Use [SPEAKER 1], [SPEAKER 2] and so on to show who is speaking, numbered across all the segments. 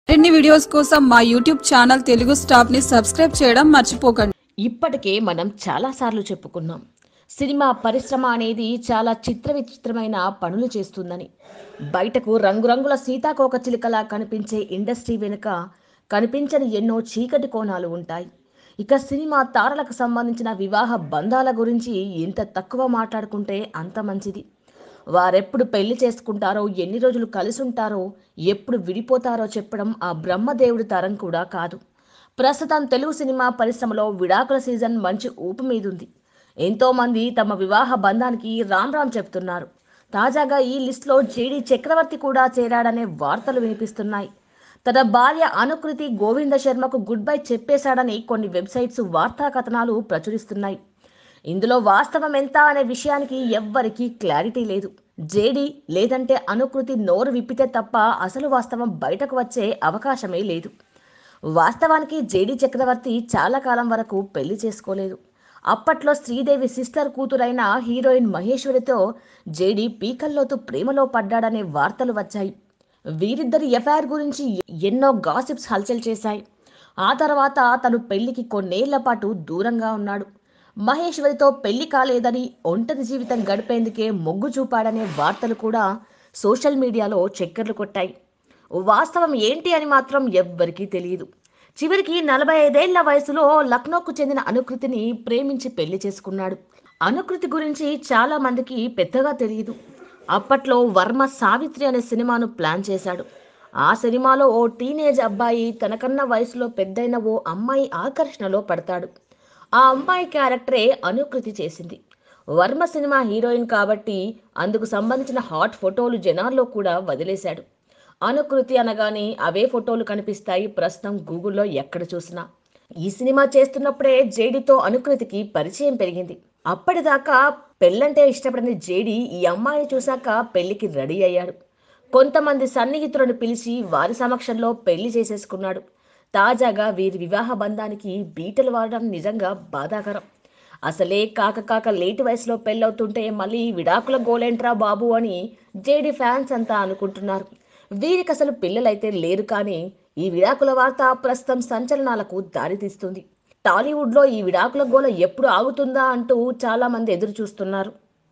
[SPEAKER 1] మరిన్ని వీడియోస్ కోసం మా యూట్యూబ్ ఛానల్ తెలుగు స్టాప్ ని సబ్స్క్రైబ్ చేయడం మర్చిపోకండి
[SPEAKER 2] ఇప్పటికే మనం చాలాసార్లు చెప్పుకున్నాం సినిమా పరిశ్రమ అనేది చాలా చిత్ర విచిత్రమైన పనులు చేస్తుందని బయటకు రంగురంగుల సీతాకోక చిలుకలా కనిపించే ఇండస్ట్రీ వెనుక కనిపించని ఎన్నో చీకటి కోణాలు ఉంటాయి ఇక సినిమా తారలకు సంబంధించిన వివాహ బంధాల గురించి ఎంత తక్కువ మాట్లాడుకుంటే అంత మంచిది వారెప్పుడు పెళ్లి చేసుకుంటారో ఎన్ని రోజులు కలిసి ఉంటారో ఎప్పుడు విడిపోతారో చెప్పడం ఆ బ్రహ్మదేవుడి తరం కూడా కాదు ప్రస్తుతం తెలుగు సినిమా పరిశ్రమలో విడాకుల సీజన్ మంచి ఊపు మీదుంది ఎంతో మంది తమ వివాహ బంధానికి రామ్ రామ్ చెప్తున్నారు తాజాగా ఈ లిస్టులో జేడీ చక్రవర్తి కూడా చేరాడనే వార్తలు వినిపిస్తున్నాయి తన భార్య అనుకృతి గోవింద శర్మకు గుడ్ బై చెప్పేశాడని కొన్ని వెబ్సైట్స్ వార్తా కథనాలు ప్రచురిస్తున్నాయి ఇందులో వాస్తవం ఎంత అనే విషయానికి ఎవ్వరికీ క్లారిటీ లేదు జేడి లేదంటే అనుకృతి నోరు విప్పితే తప్ప అసలు వాస్తవం బయటకు వచ్చే అవకాశమే లేదు వాస్తవానికి జేడి చక్రవర్తి చాలా కాలం వరకు పెళ్లి చేసుకోలేదు అప్పట్లో శ్రీదేవి సిస్టర్ కూతురైన హీరోయిన్ మహేశ్వరితో జేడి పీకల్లోతు ప్రేమలో పడ్డాడనే వార్తలు వచ్చాయి వీరిద్దరి ఎఫ్ఐఆర్ గురించి ఎన్నో గాసిప్స్ హల్చల్ చేశాయి ఆ తర్వాత తను పెళ్లికి కొన్నేళ్ల పాటు దూరంగా ఉన్నాడు మహేశ్వరితో పెళ్లి కాలేదని ఒంటరి జీవితం గడిపేందుకే మొగ్గు చూపాడనే వార్తలు కూడా సోషల్ మీడియాలో చక్కర్లు కొట్టాయి వాస్తవం ఏంటి అని మాత్రం ఎవ్వరికీ తెలియదు చివరికి నలభై ఐదేళ్ల వయసులో లక్నోకు చెందిన అనుకృతిని ప్రేమించి పెళ్లి చేసుకున్నాడు అనుకృతి గురించి చాలా మందికి పెద్దగా తెలియదు అప్పట్లో వర్మ సావిత్రి అనే సినిమాను ప్లాన్ చేశాడు ఆ సినిమాలో ఓ టీనేజ్ అబ్బాయి తనకన్నా వయసులో పెద్దయిన ఓ అమ్మాయి ఆకర్షణలో పడతాడు ఆ అమ్మాయి క్యారెక్టరే అనుకృతి చేసింది వర్మ సినిమా హీరోయిన్ కాబట్టి అందుకు సంబంధించిన హాట్ ఫోటోలు జనాల్లో కూడా వదిలేశాడు అనుకృతి అనగానే అవే ఫోటోలు కనిపిస్తాయి ప్రస్తుతం గూగుల్లో ఎక్కడ చూసినా ఈ సినిమా చేస్తున్నప్పుడే జేడీతో అనుకృతికి పరిచయం పెరిగింది అప్పటిదాకా పెళ్ళంటే ఇష్టపడని జేడీ ఈ అమ్మాయిని చూశాక పెళ్లికి రెడీ అయ్యాడు కొంతమంది సన్నిహితులను పిలిచి వారి సమక్షంలో పెళ్లి చేసేసుకున్నాడు తాజాగా వీరి వివాహ బంధానికి బీటలు వాడడం నిజంగా బాధాకరం అసలే కాక కాక లేటు వయసులో పెళ్ళవుతుంటే మళ్ళీ విడాకుల గోలేంట్రా బాబు అని జేడీ ఫ్యాన్స్ అంతా అనుకుంటున్నారు వీరికి అసలు పిల్లలైతే లేరు కానీ ఈ విడాకుల వార్త ప్రస్తుతం సంచలనాలకు దారితీస్తుంది టాలీవుడ్లో ఈ విడాకుల గోల ఎప్పుడు ఆగుతుందా అంటూ చాలా మంది ఎదురు చూస్తున్నారు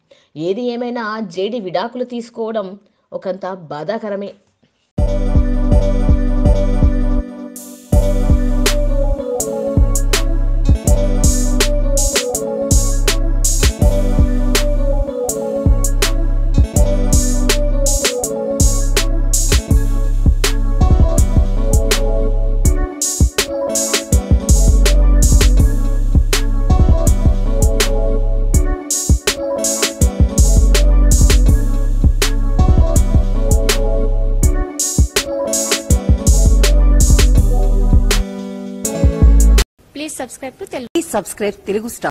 [SPEAKER 2] ఏది ఏమైనా జేడి విడాకులు తీసుకోవడం ఒకంత బాధాకరమే
[SPEAKER 3] Please subscribe to Telugu.
[SPEAKER 4] Please subscribe Telugu Star.